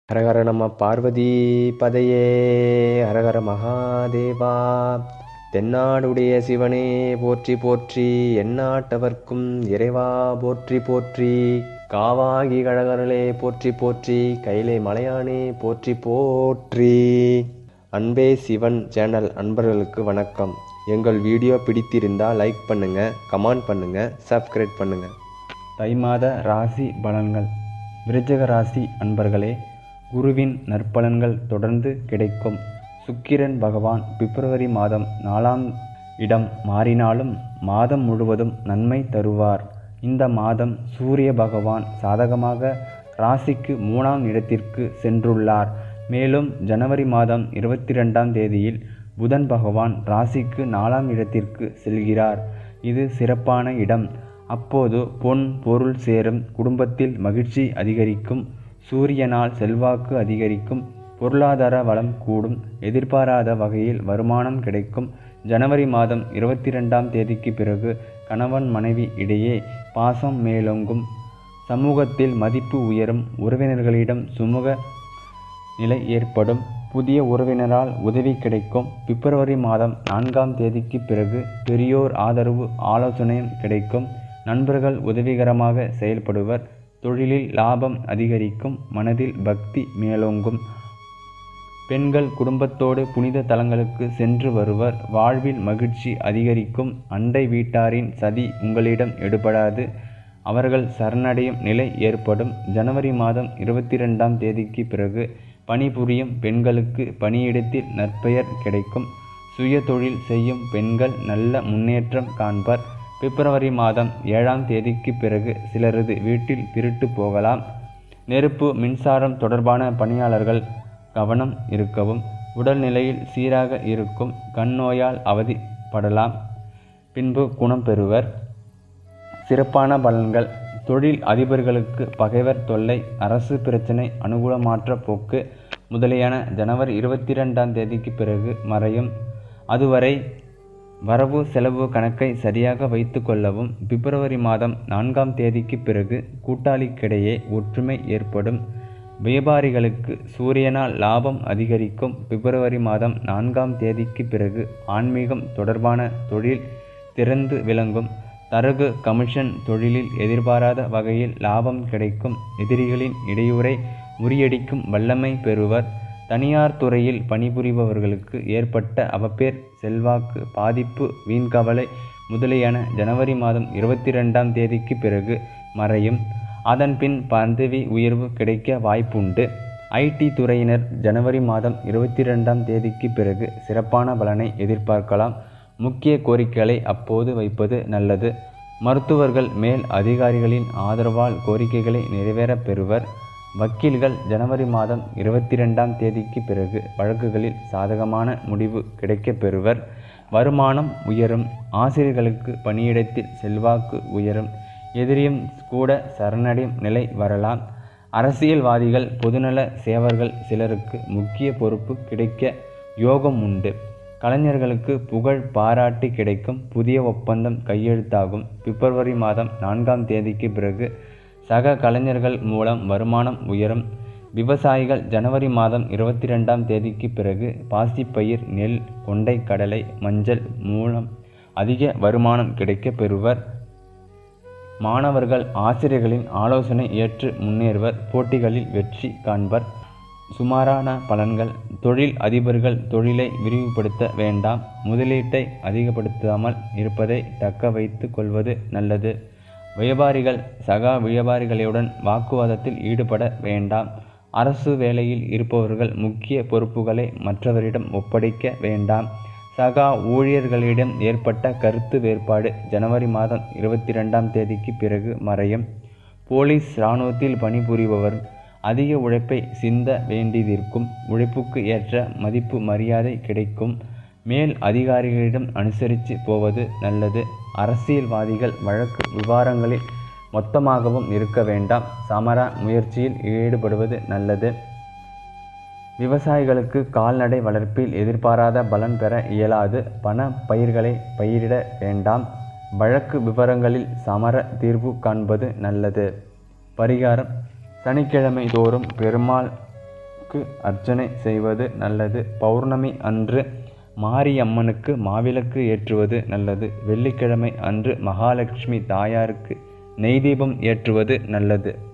ஹரஹர நம பார்வதி பதையே ஹரஹர மகாதேவா தென்னாடுடைய சிவனே போற்றி போற்றி எந்நாட்டவர்க்கும் இறைவா போற்றி போற்றி காவாகி கழகர்களே போற்றி போற்றி கைலை மலையானே போற்றி போற்றி அன்பே சிவன் சேனல் அன்பர்களுக்கு வணக்கம் எங்கள் வீடியோ பிடித்திருந்தால் லைக் பண்ணுங்க கமெண்ட் பண்ணுங்க சப்ஸ்கிரைப் பண்ணுங்க தை மாத ராசி பலன்கள் விருச்சிக ராசி அன்பர்களே குருவின் நற்பலன்கள் தொடர்ந்து கிடைக்கும் சுக்கிரன் பகவான் பிப்ரவரி மாதம் நாலாம் இடம் மாறினாலும் மாதம் முழுவதும் நன்மை தருவார் இந்த மாதம் சூரிய பகவான் சாதகமாக ராசிக்கு மூணாம் இடத்திற்கு சென்றுள்ளார் மேலும் ஜனவரி மாதம் இருபத்தி ரெண்டாம் தேதியில் புதன் பகவான் ராசிக்கு நாலாம் இடத்திற்கு செல்கிறார் இது சிறப்பான இடம் அப்போது பொன் பொருள் சேரும் குடும்பத்தில் மகிழ்ச்சி அதிகரிக்கும் சூரியனால் செல்வாக்கு அதிகரிக்கும் பொருளாதார வளம் கூடும் எதிர்பாராத வகையில் வருமானம் கிடைக்கும் ஜனவரி மாதம் இருபத்தி ரெண்டாம் தேதிக்கு பிறகு கணவன் மனைவி இடையே பாசம் மேலோங்கும் சமூகத்தில் மதிப்பு உயரும் உறவினர்களிடம் சுமூக நிலை ஏற்படும் புதிய உறவினரால் உதவி கிடைக்கும் பிப்ரவரி மாதம் நான்காம் தேதிக்கு பிறகு பெரியோர் ஆதரவு ஆலோசனையும் கிடைக்கும் நண்பர்கள் உதவிகரமாக செயல்படுவர் தொழிலில் லாபம் அதிகரிக்கும் மனதில் பக்தி மேலோங்கும் பெண்கள் குடும்பத்தோடு புனித தலங்களுக்கு சென்று வருவர் வாழ்வில் மகிழ்ச்சி அதிகரிக்கும் அண்டை வீட்டாரின் சதி உங்களிடம் எடுபடாது அவர்கள் சரணடையும் நிலை ஏற்படும் ஜனவரி மாதம் இருபத்தி ரெண்டாம் தேதிக்கு பிறகு பணிபுரியும் பெண்களுக்கு பணியிடத்தில் நற்பெயர் கிடைக்கும் சுய தொழில் செய்யும் பெண்கள் நல்ல முன்னேற்றம் காண்பர் பிப்ரவரி மாதம் ஏழாம் தேதிக்கு பிறகு சிலரது வீட்டில் திருட்டு போகலாம் நெருப்பு மின்சாரம் தொடர்பான பணியாளர்கள் கவனம் இருக்கவும் உடல்நிலையில் சீராக இருக்கும் கண் நோயால் அவதிப்படலாம் பின்பு குணம் பெறுவர் சிறப்பான பலன்கள் தொழில் அதிபர்களுக்கு பகைவர் தொல்லை அரசு பிரச்சனை அனுகூலமாற்ற போக்கு முதலியன ஜனவரி இருபத்தி ரெண்டாம் தேதிக்கு பிறகு மறையும் அதுவரை வரவு செலவு கணக்கை சரியாக வைத்து கொள்ளவும் பிப்ரவரி மாதம் நான்காம் தேதிக்கு பிறகு கூட்டாளிக்கிடையே ஒற்றுமை ஏற்படும் வியாபாரிகளுக்கு சூரியனால் லாபம் அதிகரிக்கும் பிப்ரவரி மாதம் நான்காம் தேதிக்கு பிறகு ஆன்மீகம் தொடர்பான தொழில் திறந்து விளங்கும் தரகு கமிஷன் தொழிலில் எதிர்பாராத வகையில் லாபம் கிடைக்கும் எதிரிகளின் இடையூறை முறியடிக்கும் வல்லமை பெறுவர் தனியார் துறையில் பணிபுரிபவர்களுக்கு ஏற்பட்ட அவப்பேர் செல்வாக்கு பாதிப்பு வீண்கவலை முதலியன ஜனவரி மாதம் இருபத்தி ரெண்டாம் தேதிக்கு பிறகு மறையும் அதன்பின் பதவி உயர்வு கிடைக்க வாய்ப்புண்டு ஐடி துறையினர் ஜனவரி மாதம் இருபத்தி ரெண்டாம் தேதிக்கு பிறகு சிறப்பான பலனை எதிர்பார்க்கலாம் முக்கிய கோரிக்கைகளை அப்போது வைப்பது நல்லது மருத்துவர்கள் மேல் அதிகாரிகளின் ஆதரவால் கோரிக்கைகளை நிறைவேறப் பெறுவர் வக்கீல்கள் ஜனவரி மாதம் இருபத்தி ரெண்டாம் தேதிக்கு பிறகு வழக்குகளில் சாதகமான முடிவு கிடைக்கப் பெறுவர் வருமானம் உயரும் ஆசிரியர்களுக்கு பணியிடத்தில் செல்வாக்கு உயரும் எதிரியும் கூட சரணடையும் நிலை வரலாம் அரசியல்வாதிகள் பொதுநல சேவர்கள் சிலருக்கு முக்கிய பொறுப்பு கிடைக்க யோகம் உண்டு கலைஞர்களுக்கு புகழ் பாராட்டு கிடைக்கும் புதிய ஒப்பந்தம் கையெழுத்தாகும் பிப்ரவரி மாதம் நான்காம் தேதிக்கு பிறகு சக கலைஞர்கள் மூலம் வருமானம் உயரும் விவசாயிகள் ஜனவரி மாதம் இருபத்தி ரெண்டாம் தேதிக்கு பிறகு பாசிப்பயிர் நெல் கொண்டை கடலை மஞ்சள் மூலம் அதிக வருமானம் கிடைக்க பெறுவர் மாணவர்கள் ஆசிரியர்களின் ஆலோசனை ஏற்று முன்னேறுவர் போட்டிகளில் வெற்றி காண்பர் சுமாரான பலன்கள் தொழில் அதிபர்கள் தொழிலை விரிவுபடுத்த வேண்டாம் முதலீட்டை அதிகப்படுத்தாமல் இருப்பதை தக்க வைத்து கொள்வது நல்லது வியாபாரிகள் சகா வியாபாரிகளுடன் வாக்குவாதத்தில் ஈடுபட வேண்டாம் அரசு வேலையில் இருப்பவர்கள் முக்கிய பொறுப்புகளை மற்றவரிடம் ஒப்படைக்க வேண்டாம் சகா ஊழியர்களிடம் ஏற்பட்ட கருத்து வேறுபாடு ஜனவரி மாதம் இருபத்தி ரெண்டாம் தேதிக்கு பிறகு மறையும் போலீஸ் இராணுவத்தில் பணிபுரிபவர் அதிக உழைப்பை சிந்த வேண்டியதிருக்கும் உழைப்புக்கு ஏற்ற மதிப்பு மரியாதை கிடைக்கும் மேல் அதிகாரிகளிடம் அனுசரித்து போவது நல்லது அரசியல்வாதிகள் வழக்கு விவகாரங்களில் மொத்தமாகவும் இருக்க வேண்டாம் சமர முயற்சியில் ஈடுபடுவது நல்லது விவசாயிகளுக்கு கால்நடை வளர்ப்பில் எதிர்பாராத பலன் பெற இயலாது பண பயிர்களை பயிரிட வேண்டாம் வழக்கு விவரங்களில் சமர தீர்வு காண்பது நல்லது பரிகாரம் சனிக்கிழமை தோறும் பெருமாள் அம்மனுக்கு அர்ச்சனை செய்வது நல்லது பௌர்ணமி அன்று மாரியம்மனுக்கு மாவிளக்கு ஏற்றுவது நல்லது வெள்ளிக்கிழமை அன்று மகாலட்சுமி தாயாருக்கு நெய் தீபம் ஏற்றுவது நல்லது